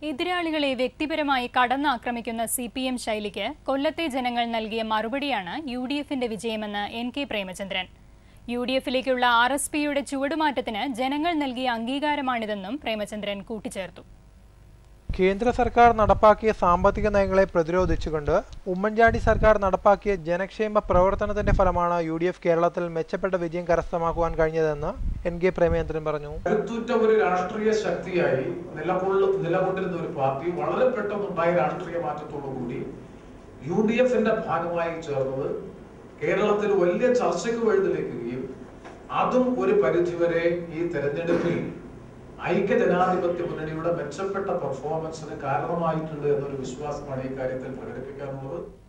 എതിരാളികളെ വ്യക്തിപരമായി കടന്നാക്രമിക്കുന്ന സി പി എം ശൈലിക്ക് കൊല്ലത്തെ ജനങ്ങൾ നൽകിയ മറുപടിയാണ് യു ഡി എഫിന്റെ വിജയമെന്ന് N K Premachandran U D എഫിലേക്കുള്ള ആർ എസ് പിയുടെ ചുവടുമാറ്റത്തിന് ജനങ്ങൾ നൽകിയ അംഗീകാരമാണിതെന്നും പ്രേമചന്ദ്രൻ കൂട്ടിച്ചേർത്തു കേന്ദ്ര സർക്കാർ നടപ്പാക്കിയ സാമ്പത്തിക നയങ്ങളെ പ്രതിരോധിച്ചുകൊണ്ട് ഉമ്മൻചാണ്ടി സർക്കാർ നടപ്പാക്കിയ ജനക്ഷേമ പ്രവർത്തനത്തിന്റെ ഫലമാണ് യു ഡി എഫ് കേരളത്തിൽ മെച്ചപ്പെട്ട വിജയം കരസ്ഥമാക്കുവാൻ കഴിഞ്ഞതെന്ന് എൻ കെ പ്രേമേന്ദ്രൻ പറഞ്ഞു കരുത്തുറ്റ ഒരു രാഷ്ട്രീയ ശക്തിയായി നിലകൊള്ളു നിലകൊണ്ടിരുന്ന ഒരു പാർട്ടി വളരെ പെട്ടെന്നുണ്ടായ രാഷ്ട്രീയ മാറ്റത്തോടു കൂടി യു ഡി എഫിന്റെ ഭാഗമായി ചേർന്നത് കേരളത്തിൽ വലിയ ചർച്ചയ്ക്ക് വഴിതെളിക്കുകയും അതും ഒരു പരിധിവരെ ഈ തെരഞ്ഞെടുപ്പിൽ ഐക്യ ജനാധിപത്യ മുന്നണിയുടെ മെച്ചപ്പെട്ട പെർഫോമൻസിന് കാരണമായിട്ടുണ്ട് എന്നൊരു വിശ്വാസമാണ് ഈ കാര്യത്തിൽ പ്രകടിപ്പിക്കാനുള്ളത്